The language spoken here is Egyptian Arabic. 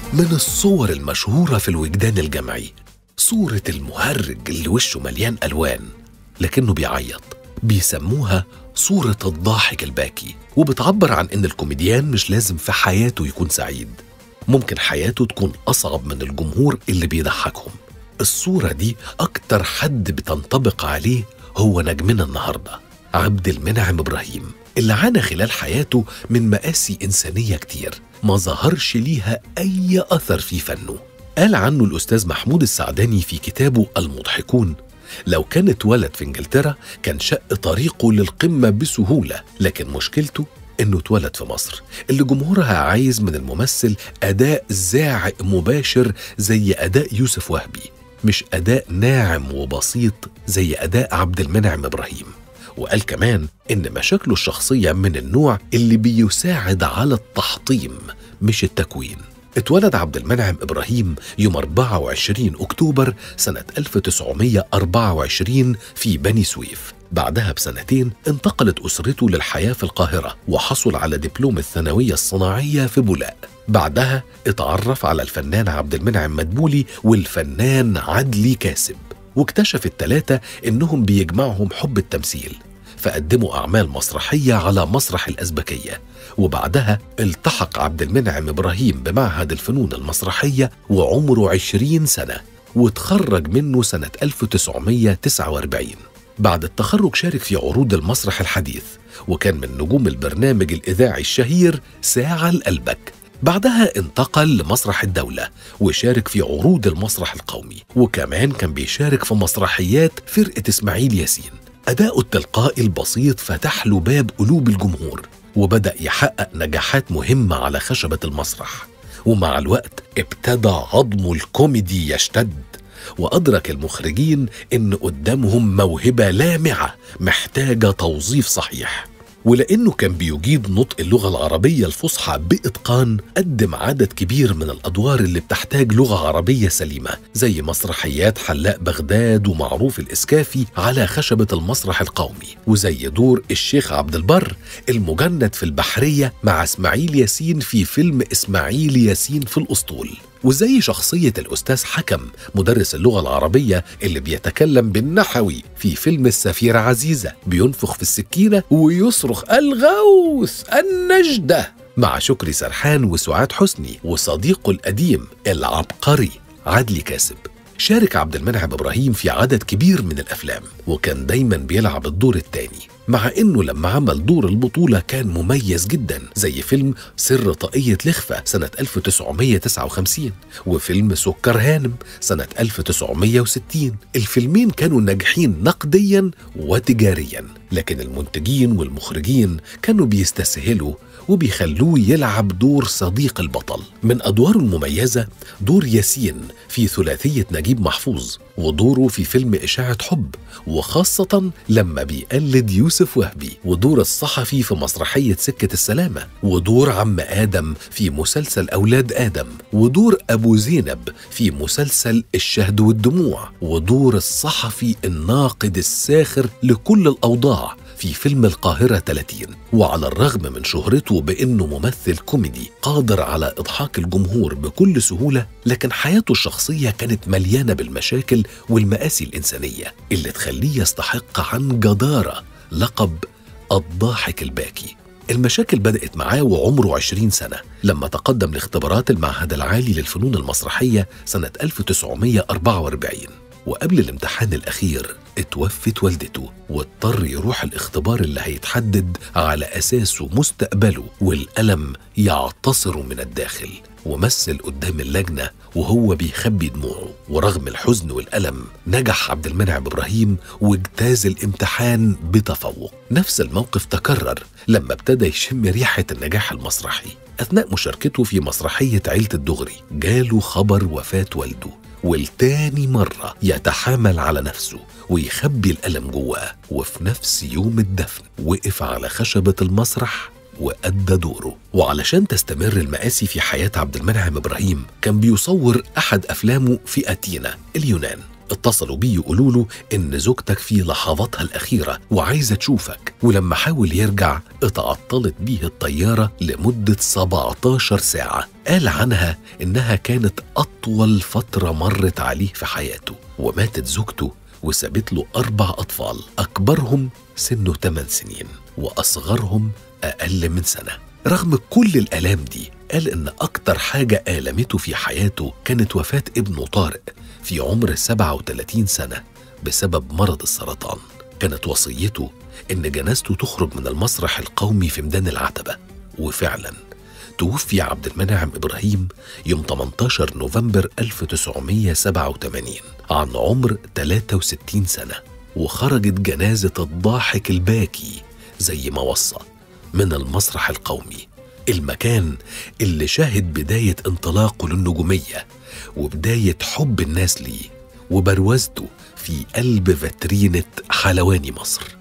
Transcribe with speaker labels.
Speaker 1: من الصور المشهورة في الوجدان الجمعي صورة المهرج اللي وشه مليان ألوان لكنه بيعيط بيسموها صورة الضاحك الباكي وبتعبر عن إن الكوميديان مش لازم في حياته يكون سعيد ممكن حياته تكون أصعب من الجمهور اللي بيضحكهم الصورة دي أكتر حد بتنطبق عليه هو نجمنا النهاردة عبد المنعم إبراهيم اللي عانى خلال حياته من مآسي إنسانية كتير ما ظهرش ليها أي أثر في فنه قال عنه الأستاذ محمود السعداني في كتابه المضحكون لو كان اتولد في انجلترا كان شق طريقه للقمة بسهولة لكن مشكلته انه اتولد في مصر اللي جمهورها عايز من الممثل اداء زاعق مباشر زي اداء يوسف وهبي مش اداء ناعم وبسيط زي اداء عبد المنعم ابراهيم وقال كمان ان مشاكله الشخصيه من النوع اللي بيساعد على التحطيم مش التكوين اتولد عبد المنعم ابراهيم يوم 24 اكتوبر سنه 1924 في بني سويف بعدها بسنتين انتقلت اسرته للحياه في القاهره وحصل على دبلوم الثانويه الصناعيه في بولاق بعدها اتعرف على الفنان عبد المنعم مدبولي والفنان عدلي كاسب واكتشف التلاتة إنهم بيجمعهم حب التمثيل فقدموا أعمال مسرحية على مسرح الأزبكية وبعدها التحق عبد المنعم إبراهيم بمعهد الفنون المسرحية وعمره عشرين سنة وتخرج منه سنة 1949 بعد التخرج شارك في عروض المسرح الحديث وكان من نجوم البرنامج الإذاعي الشهير ساعة لقلبك بعدها انتقل لمسرح الدولة وشارك في عروض المسرح القومي وكمان كان بيشارك في مسرحيات فرقة إسماعيل ياسين أداؤه التلقائي البسيط فتح له باب قلوب الجمهور وبدأ يحقق نجاحات مهمة على خشبة المسرح ومع الوقت ابتدى عظمه الكوميدي يشتد وأدرك المخرجين إن قدامهم موهبة لامعة محتاجة توظيف صحيح ولأنه كان بيجيد نطق اللغة العربية الفصحى بإتقان قدم عدد كبير من الأدوار اللي بتحتاج لغة عربية سليمة زي مسرحيات حلاق بغداد ومعروف الإسكافي على خشبة المسرح القومي وزي دور الشيخ عبد البر المجند في البحرية مع إسماعيل ياسين في فيلم إسماعيل ياسين في الأسطول وزي شخصية الأستاذ حكم مدرس اللغة العربية اللي بيتكلم بالنحوي في فيلم السفيرة عزيزة بينفخ في السكينة ويصرخ الغوث النجدة مع شكري سرحان وسعاد حسني وصديقه القديم العبقري عدلي كاسب شارك عبد المنعم ابراهيم في عدد كبير من الافلام وكان دايما بيلعب الدور الثاني مع انه لما عمل دور البطوله كان مميز جدا زي فيلم سر طاقيه لخفه سنه 1959 وفيلم سكر هانم سنه 1960 الفيلمين كانوا ناجحين نقديا وتجاريا لكن المنتجين والمخرجين كانوا بيستسهلوا وبيخلوه يلعب دور صديق البطل من أدواره المميزة دور ياسين في ثلاثية نجيب محفوظ ودوره في فيلم إشاعة حب وخاصة لما بيقلد يوسف وهبي ودور الصحفي في مسرحية سكة السلامة ودور عم آدم في مسلسل أولاد آدم ودور أبو زينب في مسلسل الشهد والدموع ودور الصحفي الناقد الساخر لكل الأوضاع في فيلم القاهرة 30 وعلى الرغم من شهرته بأنه ممثل كوميدي قادر على إضحاك الجمهور بكل سهولة لكن حياته الشخصية كانت مليانة بالمشاكل والمآسي الإنسانية اللي تخليه يستحق عن جدارة لقب الضاحك الباكي المشاكل بدأت معاه وعمره 20 سنة لما تقدم لاختبارات المعهد العالي للفنون المسرحية سنة 1944 وقبل الامتحان الأخير اتوفت والدته واضطر يروح الاختبار اللي هيتحدد على أساسه مستقبله والألم يعتصر من الداخل ومثل قدام اللجنة وهو بيخبي دموعه ورغم الحزن والألم نجح عبد المنعم إبراهيم واجتاز الامتحان بتفوق نفس الموقف تكرر لما ابتدى يشم ريحة النجاح المسرحي أثناء مشاركته في مسرحية عيلة الدغري جاله خبر وفاة والده والتاني مرة يتحامل على نفسه ويخبي الألم جواه وفي نفس يوم الدفن وقف على خشبة المسرح وأدى دوره وعلشان تستمر المآسي في حياة عبد المنعم إبراهيم كان بيصور أحد أفلامه في أتينا اليونان اتصلوا بيه يقولوا له إن زوجتك في لحظاتها الأخيرة وعايزة تشوفك ولما حاول يرجع اتعطلت بيه الطيارة لمدة 17 ساعة قال عنها إنها كانت أطول فترة مرت عليه في حياته وماتت زوجته وسابت له أربع أطفال أكبرهم سنه 8 سنين وأصغرهم أقل من سنة رغم كل الآلام دي قال إن أكتر حاجة آلمته في حياته كانت وفاة ابنه طارق في عمر 37 سنة بسبب مرض السرطان كانت وصيته إن جنازته تخرج من المسرح القومي في ميدان العتبة وفعلا توفي عبد المنعم إبراهيم يوم 18 نوفمبر 1987 عن عمر 63 سنة وخرجت جنازة الضاحك الباكي زي ما وصى من المسرح القومي المكان اللي شهد بداية انطلاقه للنجومية وبداية حب الناس ليه وبروزته في قلب فترينة حلواني مصر